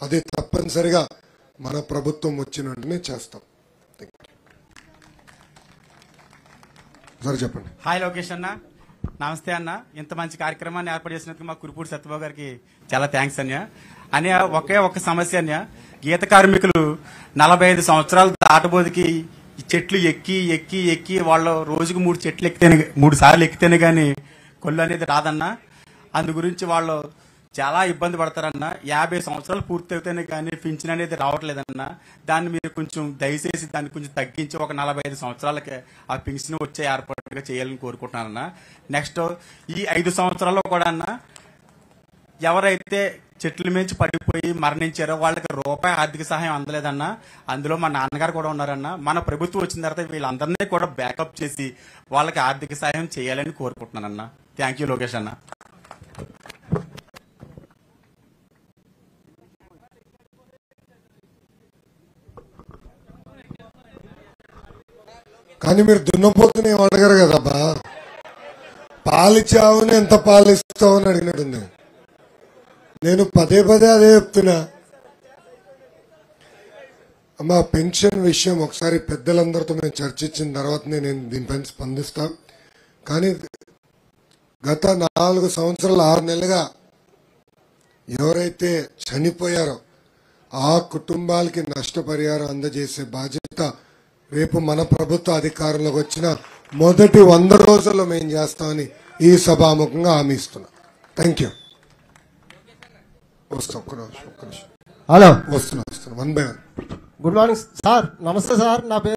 అది తప్పనిసరిగా మన ప్రభుత్వం వచ్చిన వెంటనే చేస్తాం సార్ చెప్పండి హాయ్ లోకేష్ అన్న నమస్తే అన్న ఇంత మంచి కార్యక్రమాన్ని ఏర్పాటు చేసినందుకు మా కురుపూడి సత్యబాబు గారికి చాలా థ్యాంక్స్ అన్య అని ఒకే ఒక సమస్య అన్య గీత కార్మికులు నలభై ఐదు సంవత్సరాలు దాటబోదికి ఈ చెట్లు ఎక్కి ఎక్కి ఎక్కి వాళ్ళు రోజుకు మూడు చెట్లు ఎక్కితేనే మూడు సార్లు ఎక్కితేనే గాని కొల్లు అనేది రాదన్న అందు గురించి వాళ్ళు చాలా ఇబ్బంది పడతారన్న యాభై సంవత్సరాలు పూర్తి అవుతేనే కానీ పింఛన్ అనేది రావట్లేదన్న దాన్ని మీరు కొంచెం దయచేసి దాన్ని కొంచెం తగ్గించి ఒక నలభై ఐదు సంవత్సరాలకి ఆ పింఛన్ వచ్చే ఏర్పాటుగా చేయాలని కోరుకుంటున్నానన్న నెక్స్ట్ ఈ ఐదు సంవత్సరాల్లో కూడా అన్న ఎవరైతే చెట్ల మించి పడిపోయి మరణించారో వాళ్ళకి రూపాయి ఆర్థిక సహాయం అందలేదన్న అందులో మా నాన్నగారు కూడా ఉన్నారన్న మన ప్రభుత్వం వచ్చిన తర్వాత వీళ్ళందరినీ కూడా బ్యాకప్ చేసి వాళ్ళకి ఆర్థిక సహాయం చేయాలని కోరుకుంటున్నానన్న థ్యాంక్ యూ లోకేష్ అన్న కానీ మీరు దున్నపోతుని ఏం అడగరు కదబ్బా పాలిచ్చావుని ఎంత పాలిస్తావు అని అడిగినట్టుంది నేను పదే పదే అదే చెప్తున్నా అమ్మా పెన్షన్ విషయం ఒకసారి పెద్దలందరితో మేము చర్చించిన తర్వాతనే నేను దీనిపైన స్పందిస్తా కానీ గత నాలుగు సంవత్సరాలు ఆరు నెలలుగా ఎవరైతే చనిపోయారో ఆ కుటుంబాలకి నష్టపరిహారం అందజేసే బాధ్యత రేపు మన ప్రభుత్వ అధికారంలోకి వచ్చిన మొదటి వంద రోజుల్లో మేము చేస్తామని ఈ సభాముఖంగా హామీ ఇస్తున్నా థ్యాంక్ యూ వస్తాం ఒక్క నిమిషం ఒక్క నిమిషం హలో వస్తున్నా వస్తున్నా one by one good morning sir నమస్తే సార్ నా పేరు